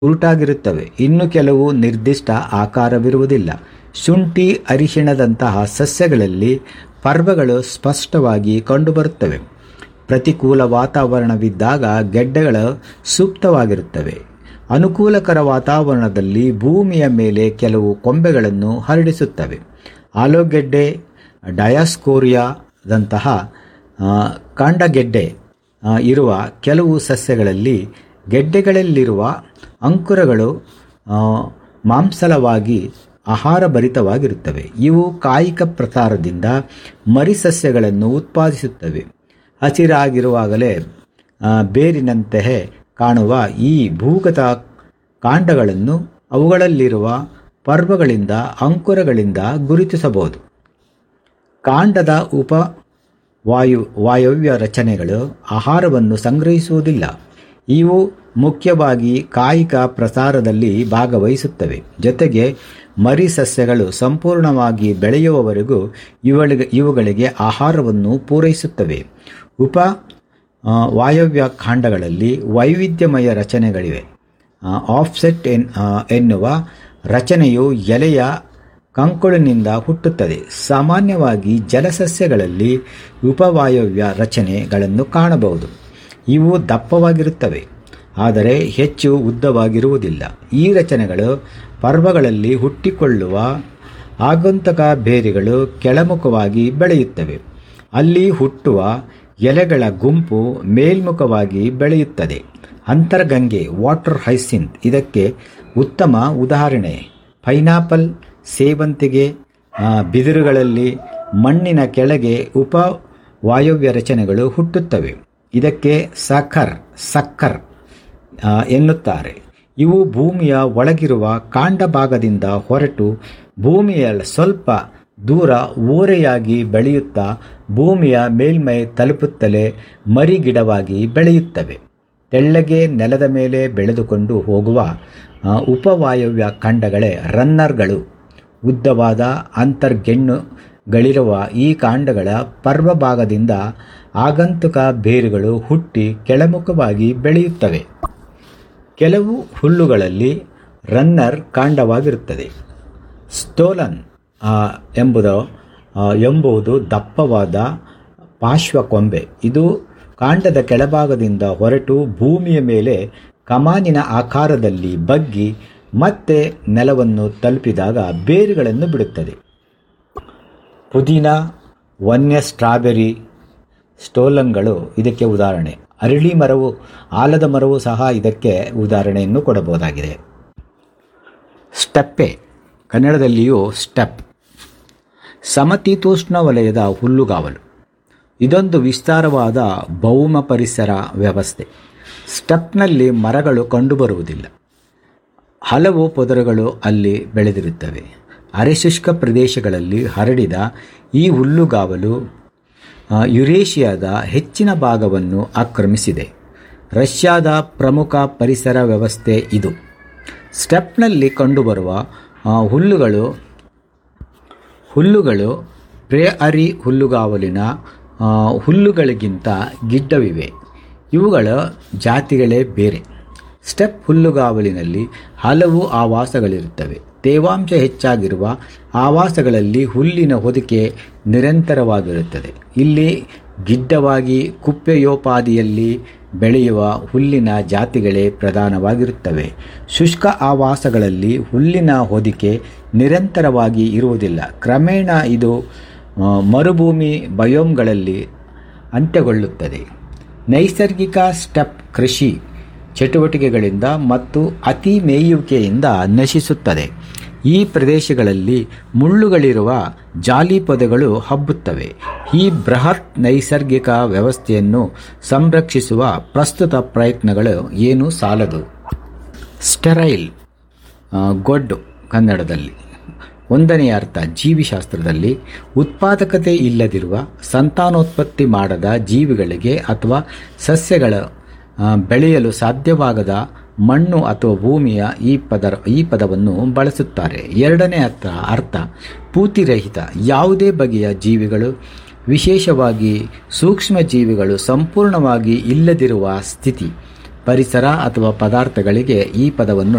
ಉರುಟಾಗಿರುತ್ತವೆ ಇನ್ನು ಕೆಲವು ನಿರ್ದಿಷ್ಟ ಆಕಾರವಿರುವುದಿಲ್ಲ ಶುಂಠಿ ಅರಿಶಿಣದಂತಹ ಸಸ್ಯಗಳಲ್ಲಿ ಪರ್ವಗಳು ಸ್ಪಷ್ಟವಾಗಿ ಕಂಡುಬರುತ್ತವೆ ಪ್ರತಿಕೂಲ ವಾತಾವರಣವಿದ್ದಾಗ ಗೆಡ್ಡೆಗಳು ಸೂಕ್ತವಾಗಿರುತ್ತವೆ ಅನುಕೂಲಕರ ವಾತಾವರಣದಲ್ಲಿ ಭೂಮಿಯ ಮೇಲೆ ಕೆಲವು ಕೊಂಬೆಗಳನ್ನು ಹರಡಿಸುತ್ತವೆ ಆಲೂಗೆಡ್ಡೆ ಡಯಾಸ್ಕೋರಿಯಾದಂತಹ ಆ, ಕಾಂಡಗೆಡ್ಡೆ ಆ, ಇರುವ ಕೆಲವು ಸಸ್ಯಗಳಲ್ಲಿ ಗೆಡ್ಡೆಗಳಲ್ಲಿರುವ ಅಂಕುರಗಳು ಆ, ಮಾಂಸಲವಾಗಿ ಆಹಾರಭರಿತವಾಗಿರುತ್ತವೆ ಇವು ಕಾಯಿಕ ಪ್ರಕಾರದಿಂದ ಮರಿಸಸ್ಯಗಳನ್ನು ಉತ್ಪಾದಿಸುತ್ತವೆ ಹಸಿರಾಗಿರುವಾಗಲೇ ಆ, ಬೇರಿನಂತೆಯೇ ಕಾಣುವ ಈ ಭೂಗತ ಕಾಂಡಗಳನ್ನು ಅವುಗಳಲ್ಲಿರುವ ಪರ್ವಗಳಿಂದ ಅಂಕುರಗಳಿಂದ ಗುರುತಿಸಬಹುದು ಕಾಂಡದ ಉಪ ವಾಯು ವಾಯವ್ಯ ರಚನೆಗಳು ಆಹಾರವನ್ನು ಸಂಗ್ರಹಿಸುವುದಿಲ್ಲ ಇವು ಮುಖ್ಯವಾಗಿ ಕಾಯಿಕ ಪ್ರಸಾರದಲ್ಲಿ ಭಾಗವಹಿಸುತ್ತವೆ ಜೊತೆಗೆ ಮರಿ ಸಸ್ಯಗಳು ಸಂಪೂರ್ಣವಾಗಿ ಬೆಳೆಯುವವರೆಗೂ ಇವುಗಳಿಗೆ ಇವುಗಳಿಗೆ ಆಹಾರವನ್ನು ಪೂರೈಸುತ್ತವೆ ಉಪ ಆ, ವಾಯವ್ಯ ಖಾಂಡಗಳಲ್ಲಿ ವೈವಿಧ್ಯಮಯ ರಚನೆಗಳಿವೆ ಆಫ್ಸೆಟ್ ಎನ್ ಆ, ಎನ್ನುವ ರಚನೆಯು ಎಲೆಯ ಕಂಕುಳಿನಿಂದ ಹುಟ್ಟುತ್ತದೆ ಸಾಮಾನ್ಯವಾಗಿ ಜಲಸಸ್ಯಗಳಲ್ಲಿ ಉಪವಾಯವ್ಯ ರಚನೆಗಳನ್ನು ಕಾಣಬಹುದು ಇವು ದಪ್ಪವಾಗಿರುತ್ತವೆ ಆದರೆ ಹೆಚ್ಚು ಉದ್ದವಾಗಿರುವುದಿಲ್ಲ ಈ ರಚನೆಗಳು ಪರ್ವಗಳಲ್ಲಿ ಹುಟ್ಟಿಕೊಳ್ಳುವ ಆಗಂತಕ ಬೇರುಗಳು ಕೆಳಮುಖವಾಗಿ ಬೆಳೆಯುತ್ತವೆ ಅಲ್ಲಿ ಹುಟ್ಟುವ ಎಲೆಗಳ ಗುಂಪು ಮೇಲ್ಮುಖವಾಗಿ ಬೆಳೆಯುತ್ತದೆ ಅಂತರ್ಗಂಗೆ ವಾಟರ್ ಹೈಸಿಂತ್ ಇದಕ್ಕೆ ಉತ್ತಮ ಉದಾಹರಣೆ ಪೈನಾಪಲ್ ಸೇವಂತಿಗೆ ಆ, ಬಿದಿರುಗಳಲ್ಲಿ ಮಣ್ಣಿನ ಕೆಳಗೆ ಉಪ ವಾಯವ್ಯ ರಚನೆಗಳು ಹುಟ್ಟುತ್ತವೆ ಇದಕ್ಕೆ ಸಖರ್ ಸಕ್ಕರ್ ಆ, ಎನ್ನುತ್ತಾರೆ ಇವು ಭೂಮಿಯ ಒಳಗಿರುವ ಕಾಂಡ ಭಾಗದಿಂದ ಹೊರಟು ಭೂಮಿಯ ಸ್ವಲ್ಪ ದೂರ ಓರೆಯಾಗಿ ಬೆಳೆಯುತ್ತಾ ಭೂಮಿಯ ಮೇಲ್ಮೈ ತಲುಪುತ್ತಲೇ ಮರಿಗಿಡವಾಗಿ ಬೆಳೆಯುತ್ತವೆ ತೆಳ್ಳಗೆ ನೆಲದ ಮೇಲೆ ಬೆಳೆದುಕೊಂಡು ಹೋಗುವ ಆ, ಉಪವಾಯವ್ಯ ಖಂಡಗಳೇ ರನ್ನರ್ಗಳು ಉದ್ದವಾದ ಅಂತರ್ಗೆಣ್ಣುಗಳಿರುವ ಈ ಕಾಂಡಗಳ ಪರ್ವಭಾಗದಿಂದ ಆಗಂತುಕ ಬೇರುಗಳು ಹುಟ್ಟಿ ಕೆಳಮುಖವಾಗಿ ಬೆಳೆಯುತ್ತವೆ ಕೆಲವು ಹುಲ್ಲುಗಳಲ್ಲಿ ರನ್ನರ್ ಕಾಂಡವಾಗಿರುತ್ತದೆ ಸ್ಟೋಲನ್ ಆ, ಎಂಬುದು ಆ, ಎಂಬುದು ದಪ್ಪವಾದ ಪಾರ್ಶ್ವಕೊಂಬೆ ಇದು ಕಾಂಡದ ಕೆಳಭಾಗದಿಂದ ಹೊರಟು ಭೂಮಿಯ ಮೇಲೆ ಕಮಾನಿನ ಆಕಾರದಲ್ಲಿ ಬಗ್ಗಿ ಮತ್ತೆ ನೆಲವನ್ನು ತಲುಪಿದಾಗ ಬೇರುಗಳನ್ನು ಬಿಡುತ್ತದೆ ಪುದೀನ ವನ್ಯ ಸ್ಟ್ರಾಬೆರಿ ಸ್ಟೋಲನ್ಗಳು ಇದಕ್ಕೆ ಉದಾಹರಣೆ ಅರಳಿ ಮರವು ಆಲದ ಮರವು ಸಹ ಇದಕ್ಕೆ ಉದಾಹರಣೆಯನ್ನು ಕೊಡಬಹುದಾಗಿದೆ ಸ್ಟೆಪ್ಪೆ ಕನ್ನಡದಲ್ಲಿಯೂ ಸ್ಟೆಪ್ ಸಮತೀತೋಷ್ಣ ವಲಯದ ಹುಲ್ಲುಗಾವಲು ಇದೊಂದು ವಿಸ್ತಾರವಾದ ಭೌಮ ಪರಿಸರ ವ್ಯವಸ್ಥೆ ಸ್ಟೆಪ್ನಲ್ಲಿ ಮರಗಳು ಕಂಡುಬರುವುದಿಲ್ಲ ಹಲವು ಪೊದರುಗಳು ಅಲ್ಲಿ ಬೆಳೆದಿರುತ್ತವೆ ಅರೆಶುಷ್ಕ ಪ್ರದೇಶಗಳಲ್ಲಿ ಹರಡಿದ ಈ ಹುಲ್ಲುಗಾವಲು ಆ, ಯುರೇಷಿಯಾದ ಹೆಚ್ಚಿನ ಭಾಗವನ್ನು ಆಕ್ರಮಿಸಿದೆ ರಷ್ಯಾದ ಪ್ರಮುಖ ಪರಿಸರ ವ್ಯವಸ್ಥೆ ಇದು ಸ್ಟೆಪ್ನಲ್ಲಿ ಕಂಡುಬರುವ ಆ, ಹುಲ್ಲುಗಳು ಹುಲ್ಲುಗಳು ಪ್ರೇಅರಿ ಹುಲ್ಲುಗಾವಲಿನ ಆ, ಹುಲ್ಲುಗಳಿಗಿಂತ ಗಿಡ್ಡವಿವೆ ಇವುಗಳ ಜಾತಿಗಳೇ ಬೇರೆ ಸ್ಟೆಪ್ ಹುಲ್ಲುಗಾವಲಿನಲ್ಲಿ ಹಲವು ಆವಾಸಗಳಿರುತ್ತವೆ ತೇವಾಂಶ ಹೆಚ್ಚಾಗಿರುವ ಆವಾಸಗಳಲ್ಲಿ ಹುಲ್ಲಿನ ಹೊದಿಕೆ ನಿರಂತರವಾಗಿರುತ್ತದೆ ಇಲ್ಲಿ ಗಿಡ್ಡವಾಗಿ ಕುಪ್ಪೆಯೋಪಾದಿಯಲ್ಲಿ ಬೆಳೆಯುವ ಹುಲ್ಲಿನ ಜಾತಿಗಳೇ ಪ್ರಧಾನವಾಗಿರುತ್ತವೆ ಶುಷ್ಕ ಆವಾಸಗಳಲ್ಲಿ ಹುಲ್ಲಿನ ಹೊದಿಕೆ ನಿರಂತರವಾಗಿ ಇರುವುದಿಲ್ಲ ಕ್ರಮೇಣ ಇದು ಆ, ಮರುಭೂಮಿ ಬಯೋಮ್ಗಳಲ್ಲಿ ಅಂತ್ಯಗೊಳ್ಳುತ್ತದೆ ನೈಸರ್ಗಿಕ ಸ್ಟೆಪ್ ಕೃಷಿ ಚಟುವಟಿಕೆಗಳಿಂದ ಮತ್ತು ಅತಿ ಮೇಯುವಿಕೆಯಿಂದ ನಶಿಸುತ್ತದೆ ಈ ಪ್ರದೇಶಗಳಲ್ಲಿ ಮುಳ್ಳುಗಳಿರುವ ಜಾಲಿಪೊದೆಗಳು ಹಬ್ಬುತ್ತವೆ ಈ ಬೃಹತ್ ನೈಸರ್ಗಿಕ ವ್ಯವಸ್ಥೆಯನ್ನು ಸಂರಕ್ಷಿಸುವ ಪ್ರಸ್ತುತ ಪ್ರಯತ್ನಗಳು ಏನೂ ಸಾಲದು ಸ್ಟೆರೈಲ್ ಆ, ಗೊಡ್ಡು ಕನ್ನಡದಲ್ಲಿ ಒಂದನೆಯ ಅರ್ಥ ಜೀವಿಶಾಸ್ತ್ರದಲ್ಲಿ ಉತ್ಪಾದಕತೆ ಇಲ್ಲದಿರುವ ಸಂತಾನೋತ್ಪತ್ತಿ ಮಾಡದ ಜೀವಿಗಳಿಗೆ ಅಥವಾ ಸಸ್ಯಗಳ ಆ, ಬೆಳೆಯಲು ಸಾಧ್ಯವಾಗದ ಮಣ್ಣು ಅಥವಾ ಭೂಮಿಯ ಈ ಪದ ಈ ಪದವನ್ನು ಬಳಸುತ್ತಾರೆ ಎರಡನೇ ಅರ್ಥ ಅರ್ಥ ಪೂತಿರಹಿತ ಯಾವುದೇ ಬಗೆಯ ಜೀವಿಗಳು ವಿಶೇಷವಾಗಿ ಸೂಕ್ಷ್ಮ ಜೀವಿಗಳು ಸಂಪೂರ್ಣವಾಗಿ ಇಲ್ಲದಿರುವ ಸ್ಥಿತಿ ಪರಿಸರ ಅಥವಾ ಪದಾರ್ಥಗಳಿಗೆ ಈ ಪದವನ್ನು